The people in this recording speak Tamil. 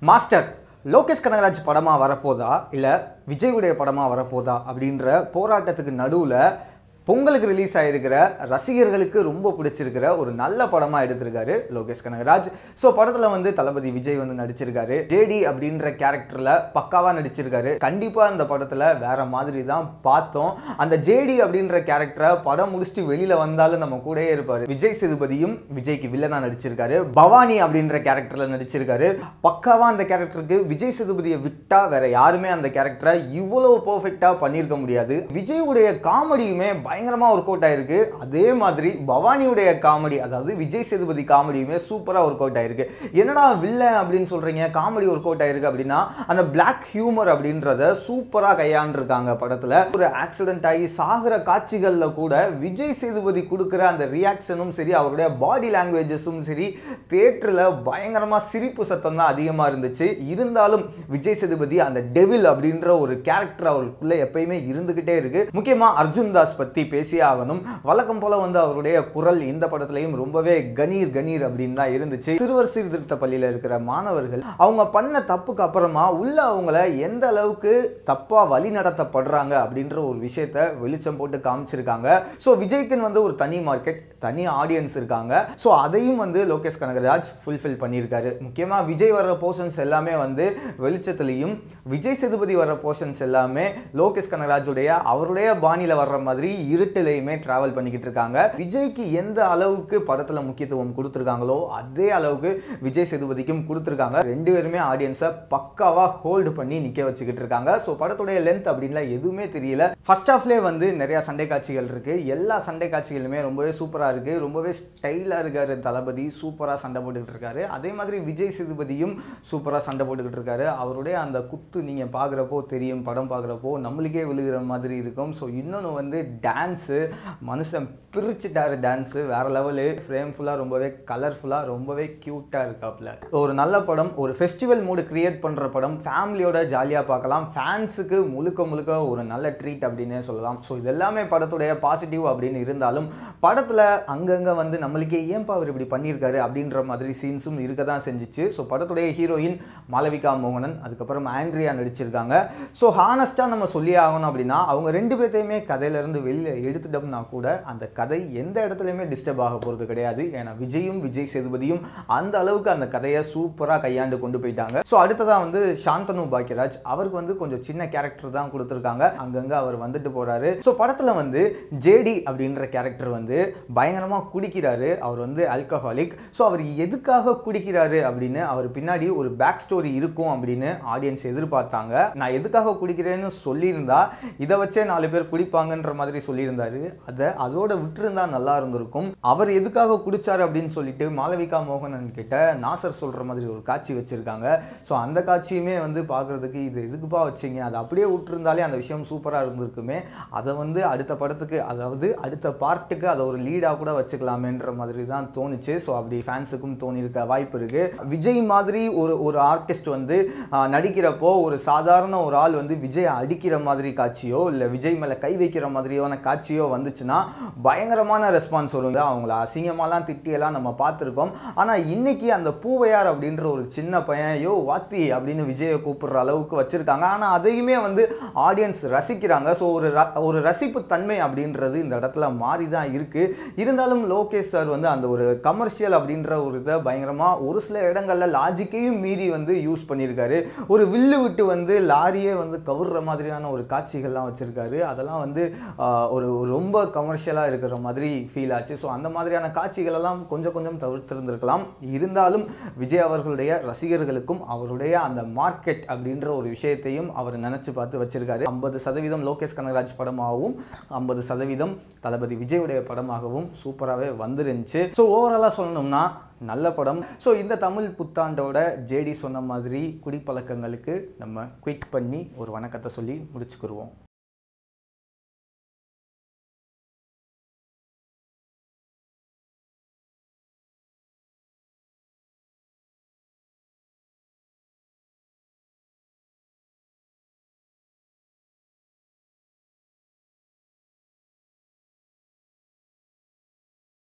மாஸ்டர் லோகேஷ் கனகராஜ் படமாக வரப்போதா இல்லை விஜயுடைய படமாக வரப்போதா அப்படின்ற போராட்டத்துக்கு நடுவில் பொங்கலுக்கு ரிலீஸ் ஆகிருக்கிற ரசிகர்களுக்கு ரொம்ப பிடிச்சிருக்கிற ஒரு நல்ல படமாக எடுத்திருக்காரு லோகேஷ் கனகராஜ் ஸோ படத்தில் வந்து தளபதி விஜய் வந்து நடிச்சிருக்காரு ஜேடி அப்படின்ற கேரக்டரில் பக்காவாக நடிச்சிருக்காரு கண்டிப்பாக அந்த படத்தில் வேற மாதிரி தான் பார்த்தோம் அந்த ஜேடி அப்படின்ற கேரக்டரை படம் முடிச்சுட்டு வெளியில் வந்தாலும் நம்ம கூடயே இருப்பார் விஜய் சேதுபதியும் விஜய்க்கு வில்லனாக நடிச்சிருக்காரு பவானி அப்படின்ற கேரக்டரில் நடிச்சிருக்காரு பக்காவாக அந்த கேரக்டருக்கு விஜய் சேதுபதியை விட்டா வேற யாருமே அந்த கேரக்டரை இவ்வளோ பர்ஃபெக்டாக பண்ணியிருக்க முடியாது விஜயுடைய காமெடியுமே பயங்கரமாக ஒர்க் அவுட் ஆயிருக்கு அதே மாதிரி பவானியுடைய காமெடி அதாவது விஜய் சேதுபதி காமெடியுமே சூப்பராக ஒர்க் அவுட் ஆயிருக்கு என்னடா வில்லன் அப்படின்னு சொல்கிறீங்க காமெடி ஒர்க் அவுட் ஆயிருக்கு அப்படின்னா அந்த பிளாக் ஹியூமர் அப்படின்றத சூப்பராக கையாண்டிருக்காங்க படத்தில் ஒரு ஆக்சிடென்ட் ஆகி சாகிற காட்சிகளில் கூட விஜய் சேதுபதி கொடுக்குற அந்த ரியாக்ஷனும் சரி அவருடைய பாடி லாங்குவேஜஸும் சரி தேட்டரில் பயங்கரமாக சிரிப்பு சத்தம் தான் அதிகமாக இருந்துச்சு இருந்தாலும் விஜய் சேதுபதி அந்த டெவில் அப்படின்ற ஒரு கேரக்டர் அவருக்குள்ளே எப்பயுமே இருந்துக்கிட்டே இருக்கு முக்கியமாக அர்ஜுன் தாஸ் பற்றி பேசியே ஆகணும் வழக்கம் போல வந்து அவருடைய குரல் இந்த படத்துலையும் ரொம்பவே கணீர் கணீர் அப்படின்னு தான் இருந்துச்சு சிறுவர் சீர்திருத்த பள்ளியில் இருக்கிற மாணவர்கள் அவங்க பண்ண தப்புக்கு அப்புறமா உள்ள அவங்கள எந்த அளவுக்கு தப்பா வழி நடத்தப்படுறாங்க அப்படின்ற ஒரு விஷயத்த வெளிச்சம் போட்டு காமிச்சிருக்காங்க ஸோ விஜய்க்குன்னு வந்து ஒரு தனி மார்க்கெட் தனி ஆடியன்ஸ் இருக்காங்க ஸோ அதையும் வந்து லோகேஷ் கனகராஜ் ஃபுல்ஃபில் பண்ணியிருக்காரு முக்கியமாக விஜய் வர்ற போர்ஷன்ஸ் எல்லாமே வந்து வெளிச்சத்துலையும் விஜய் சேதுபதி வர்ற போர்ஷன்ஸ் எல்லாமே லோகேஷ் கனகராஜுடைய அவருடைய பாணியில் வர்ற மாதிரி இருட்டிலையுமே டிராவல் பண்ணிக்கிட்டு இருக்காங்க விஜய்க்கு எந்த அளவுக்கு படத்தில் முக்கியத்துவம் கொடுத்துருக்காங்களோ அதே அளவுக்கு விஜய் சேதுபதிக்கும் கொடுத்துருக்காங்க ரெண்டு பேருமே ஆடியன்ஸை பக்காவாக ஹோல்டு பண்ணி நிற்க வச்சுக்கிட்டு இருக்காங்க ஸோ படத்துடைய லென்த் அப்படின்லாம் எதுவுமே தெரியல ஃபர்ஸ்ட் ஹாஃப்லேயே வந்து நிறையா சண்டை காட்சிகள் இருக்கு எல்லா சண்டை காட்சிகளுமே ரொம்பவே சூப்பராக இருக்கு ரொம்பவே ஸ்டைலாக இருக்காரு தளபதி சூப்பராக சண்டை போட்டுக்கிட்டு இருக்காரு அதே மாதிரி விஜய் சேதுபதியும் சூப்பராக சண்டை போட்டுக்கிட்டு இருக்காரு அவருடைய அந்த குத்து நீங்கள் பார்க்குறப்போ தெரியும் படம் பார்க்குறப்போ நம்மளுக்கே விழுகிற மாதிரி இருக்கும் ஸோ இன்னொன்று வந்து டான்ஸு மனுஷன் பிரிச்சுட்டாரு டான்ஸு வேற லெவலு ஃப்ரேம் ஃபுல்லாக ரொம்பவே கலர்ஃபுல்லாக ரொம்பவே க்யூட்டாக இருக்காப்புல ஒரு நல்ல படம் ஒரு ஃபெஸ்டிவல் மூடு கிரியேட் பண்ணுற படம் ஃபேமிலியோட ஜாலியாக பார்க்கலாம் ஃபேன்ஸுக்கு முழுக்க முழுக்க ஒரு நல்ல ட்ரீட் அப்படின்னே சொல்லலாம் ஸோ இது எல்லாமே படத்துடைய பாசிட்டிவ் அப்படின்னு இருந்தாலும் படத்தில் அங்கங்கே வந்து நம்மளுக்கே ஏன்பா அவர் இப்படி பண்ணியிருக்காரு அப்படின்ற மாதிரி சீன்ஸும் இருக்க தான் செஞ்சிச்சு ஸோ படத்துடைய ஹீரோயின் மாளவிகா மோகனன் அதுக்கப்புறம் ஆண்ட்ரியா நடிச்சிருக்காங்க ஸோ ஹானஸ்ட்டாக நம்ம சொல்லி ஆகணும் அப்படின்னா அவங்க ரெண்டு பேர்த்தையுமே கதையிலேருந்து வெளியில் எடுத்துட்டோம்னா கூட அந்த கதை எந்த இடத்துலையுமே டிஸ்டர்ப் ஆக போகிறது கிடையாது ஏன்னா விஜயும் விஜய் சேதுபதியும் அந்த அளவுக்கு அந்த கதையை சூப்பராக கையாண்டு கொண்டு போயிட்டாங்க ஸோ அடுத்ததாக வந்து சாந்தனு பாக்கியராஜ் அவருக்கு வந்து கொஞ்சம் சின்ன கேரக்டர் தான் கொடுத்துருக்காங்க அங்கங்கே அவர் வந்துட்டு போகிறாரு ஸோ படத்தில் வந்து ஜேடி அப்படின்ற கேரக்டர் வந்து பயங்கரமாக குடிக்கிறாரு அவர் வந்து ஆல்கஹாலிக் ஸோ அவர் எதுக்காக குடிக்கிறாரு அப்படின்னு அவர் பின்னாடி ஒரு பேக் ஸ்டோரி இருக்கும் அப்படின்னு ஆடியன்ஸ் எதிர்பார்த்தாங்க நான் எதுக்காக குடிக்கிறேன்னு சொல்லியிருந்தா இதை வச்சே நாலு பேர் குடிப்பாங்கன்ற மாதிரி சொல்லியிருந்தாரு அதை அதோட விட்டுருந்தா நல்லா இருந்திருக்கும் அவர் எதுக்காக குடிச்சாரு அப்படின்னு சொல்லிட்டு மாளவிகா மோகனன் கிட்ட நாசர் சொல்ற மாதிரி ஒரு காட்சி வச்சிருக்காங்க ஸோ அந்த காட்சியுமே வந்து பார்க்கறதுக்கு இது எதுக்குப்பா வச்சீங்க அதை அப்படியே விட்டுருந்தாலே அந்த விஷயம் சூப்பராக இருந்திருக்குமே அதை வந்து அடுத்த படத்துக்கு அதாவது அடுத்த பார்ட்டுக்கு அதை ஒரு லீடாக கூட வச்சுக்கலாமேன்ற மாதிரி தான் தோணுச்சு ஸோ அப்படி ஃபேன்ஸுக்கும் தோணியிருக்க வாய்ப்பு இருக்கு விஜய் மாதிரி ஒரு ஒரு ஆர்டிஸ்ட் வந்து ஆஹ், நடிக்கிறப்போ ஒரு சாதாரண ஒரு ஆள் வந்து விஜய் அடிக்கிற மாதிரி காட்சியோ இல்லை விஜய் மேலே கை வைக்கிற மாதிரியான காட்சியோ வந்துச்சுன்னா பயங்கரமான ரெஸ்பான்ஸ் வருங்க அவங்கள அசிங்கமாலாம் திட்டியெல்லாம் நம்ம பார்த்துருக்கோம் ஆனால் இன்னைக்கு அந்த பூவையார் அப்படின்ற ஒரு சின்ன பையன் யோ வாத்தி அப்படின்னு விஜயை கூப்பிடுற அளவுக்கு வச்சிருக்காங்க ஆனால் அதையுமே வந்து ஆடியன்ஸ் ரசிக்கிறாங்க ஸோ ஒரு ர- ஒரு ரசிப்பு தன்மை அப்படின்றது இந்த இடத்துல மாறி தான் இருக்கு இருந்தாலும் லோகேஷ் சார் வந்து அந்த ஒரு கமர்ஷியல் அப்படின்ற ஒரு இதை பயங்கரமாக ஒரு சில இடங்களில் லாஜிக்கையும் மீறி வந்து யூஸ் பண்ணியிருக்காரு ஒரு வில்லு விட்டு வந்து லாரியே வந்து கவுர்ற மாதிரியான ஒரு காட்சிகள்லாம் வச்சிருக்காரு அதெல்லாம் வந்து ஆஹ், ஒரு ஒரு ரொம்ப கமர்ஷியலாக இருக்கிற மாதிரி ஃபீல் ஆச்சு ஸோ அந்த மாதிரியான காட்சிகளெல்லாம் கொஞ்சம் கொஞ்சம் தவிர்த்திருந்திருக்கலாம் இருந்தாலும் விஜய் அவர்களுடைய ரசிகர்களுக்கும் அவருடைய அந்த மார்க்கெட் அப்படின்ற ஒரு விஷயத்தையும் அவர் நினச்சி பார்த்து வச்சிருக்காரு ஐம்பது சதவீதம் லோகேஷ் கனகராஜ் படமாகவும் ஐம்பது சதவீதம் தளபதி விஜயுடைய படமாகவும் சூப்பராகவே வந்துருந்துச்சு ஸோ ஓவராலாக சொல்லணும்னா நல்ல படம் ஸோ இந்த தமிழ் புத்தாண்டோட ஜேடி சொன்ன மாதிரி குடிப்பழக்கங்களுக்கு நம்ம குயிக் பண்ணி ஒரு வணக்கத்தை சொல்லி முடிச்சுக்கிருவோம்